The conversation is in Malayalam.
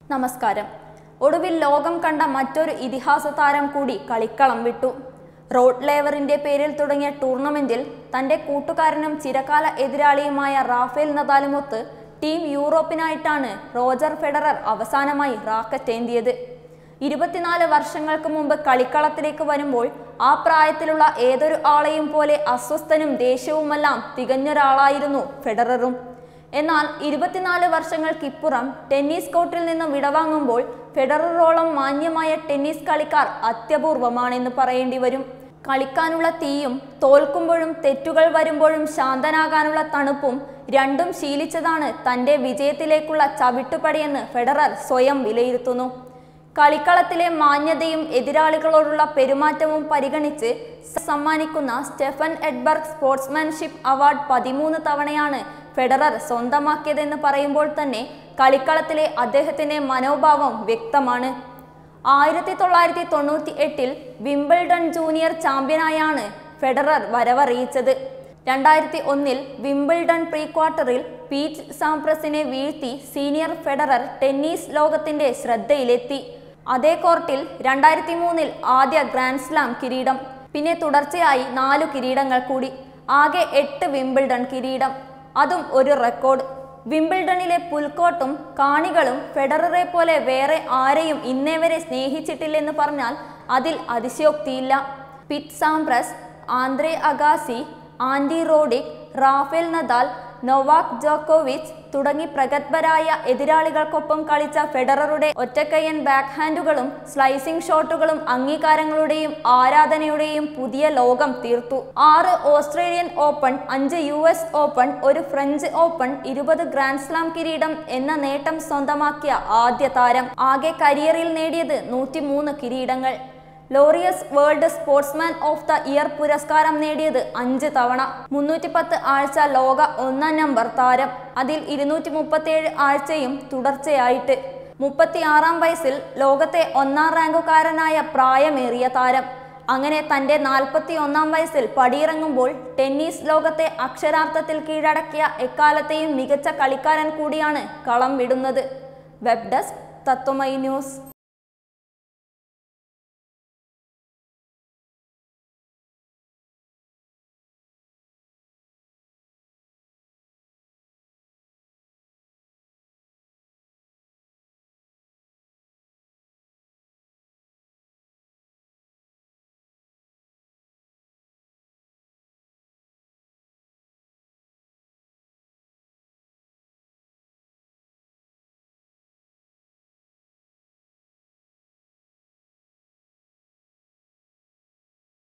നമസ്കാരം ഒടുവിൽ ലോകം കണ്ട മറ്റൊരു ഇതിഹാസ താരം കൂടി കളിക്കളം വിട്ടു റോഡ് ലേവറിന്റെ പേരിൽ തുടങ്ങിയ ടൂർണമെന്റിൽ തന്റെ കൂട്ടുകാരനും ചിരകാല എതിരാളിയുമായ റാഫേൽ നദാലുമൊത്ത് ടീം യൂറോപ്പിനായിട്ടാണ് റോജർ ഫെഡറർ അവസാനമായി റാക്കറ്റ് ഏന്തിയത് ഇരുപത്തിനാല് വർഷങ്ങൾക്ക് മുമ്പ് കളിക്കളത്തിലേക്ക് വരുമ്പോൾ ആ പ്രായത്തിലുള്ള ഏതൊരു ആളെയും പോലെ അസ്വസ്ഥനും ദേഷ്യവുമെല്ലാം തികഞ്ഞൊരാളായിരുന്നു ഫെഡററും എന്നാൽ ഇരുപത്തിനാല് വർഷങ്ങൾക്കിപ്പുറം ടെന്നീസ് കോർട്ടിൽ നിന്ന് വിടവാങ്ങുമ്പോൾ ഫെഡററോളം മാന്യമായ ടെന്നീസ് കളിക്കാർ അത്യപൂർവമാണെന്ന് പറയേണ്ടി വരും കളിക്കാനുള്ള തീയും തോൽക്കുമ്പോഴും തെറ്റുകൾ വരുമ്പോഴും ശാന്തനാകാനുള്ള തണുപ്പും രണ്ടും ശീലിച്ചതാണ് തന്റെ വിജയത്തിലേക്കുള്ള ചവിട്ടുപടിയെന്ന് ഫെഡറർ സ്വയം വിലയിരുത്തുന്നു കളിക്കളത്തിലെ മാന്യതയും എതിരാളികളോടുള്ള പെരുമാറ്റവും പരിഗണിച്ച് സമ്മാനിക്കുന്ന സ്റ്റെഫൻ എഡ്ബർഗ് സ്പോർട്സ്മാൻഷിപ്പ് അവാർഡ് പതിമൂന്ന് തവണയാണ് ഫെഡറർ സ്വന്തമാക്കിയതെന്ന് പറയുമ്പോൾ തന്നെ കളിക്കളത്തിലെ അദ്ദേഹത്തിന്റെ മനോഭാവം വ്യക്തമാണ് ആയിരത്തി തൊള്ളായിരത്തി തൊണ്ണൂറ്റി എട്ടിൽ വിംബിൾഡൺ ജൂനിയർ ചാമ്പ്യനായാണ് ഫെഡറർ വരവറിയിച്ചത് രണ്ടായിരത്തി ഒന്നിൽ വിംബിൾഡൺ പ്രീ ക്വാർട്ടറിൽ പീറ്റ് സാംപ്രസിനെ വീഴ്ത്തി സീനിയർ ഫെഡറർ ടെന്നീസ് ലോകത്തിന്റെ ശ്രദ്ധയിലെത്തി അതേ കോർട്ടിൽ രണ്ടായിരത്തി മൂന്നിൽ ആദ്യ ഗ്രാൻഡ് സ്ലാം കിരീടം പിന്നെ തുടർച്ചയായി നാലു കിരീടങ്ങൾ കൂടി ആകെ എട്ട് വിംബിൾഡൺ കിരീടം അതും ഒരു റെക്കോർഡ് വിംബിൾഡണിലെ പുൽക്കോട്ടും കാണികളും ഫെഡററെ പോലെ വേറെ ആരെയും ഇന്നേ വരെ സ്നേഹിച്ചിട്ടില്ലെന്ന് പറഞ്ഞാൽ അതിൽ അതിശയോക്തിയില്ല Pete Sampras Andre Agassi Andy Roddick Rafael Nadal Novak ജോക്കോവിച്ച് തുടങ്ങി പ്രഗത്ഭരായ എതിരാളികൾക്കൊപ്പം കളിച്ച ഫെഡററുടെ ഒറ്റക്കയ്യൻ ബാക്ക് ഹാൻഡുകളും സ്ലൈസിംഗ് ഷോട്ടുകളും അംഗീകാരങ്ങളുടെയും ആരാധനയുടെയും പുതിയ ലോകം തീർത്തു ആറ് ഓസ്ട്രേലിയൻ ഓപ്പൺ അഞ്ച് യു എസ് ഓപ്പൺ ഒരു ഫ്രഞ്ച് ഓപ്പൺ ഇരുപത് ഗ്രാൻഡ് സ്ലാം കിരീടം എന്ന നേട്ടം സ്വന്തമാക്കിയ ആദ്യ താരം ആകെ കരിയറിൽ നേടിയത് നൂറ്റിമൂന്ന് കിരീടങ്ങൾ Laureus world sportsman of the year പുരസ്കാരം നേടിയത് അഞ്ച് തവണ മുന്നൂറ്റി പത്ത് ആഴ്ച ലോക ഒന്നാം നമ്പർ താരം അതിൽ ഇരുന്നൂറ്റി മുപ്പത്തിയേഴ് ആഴ്ചയും തുടർച്ചയായിട്ട് മുപ്പത്തിയാറാം വയസ്സിൽ ലോകത്തെ ഒന്നാം റാങ്കുകാരനായ പ്രായമേറിയ താരം അങ്ങനെ തന്റെ നാൽപ്പത്തി ഒന്നാം വയസ്സിൽ പടിയിറങ്ങുമ്പോൾ ടെന്നീസ് ലോകത്തെ അക്ഷരാർത്ഥത്തിൽ കീഴടക്കിയ എക്കാലത്തെയും മികച്ച കളിക്കാരൻ കൂടിയാണ് കളം വിടുന്നത് വെബ് ഡെസ്ക് തത്വമൈ ന്യൂസ്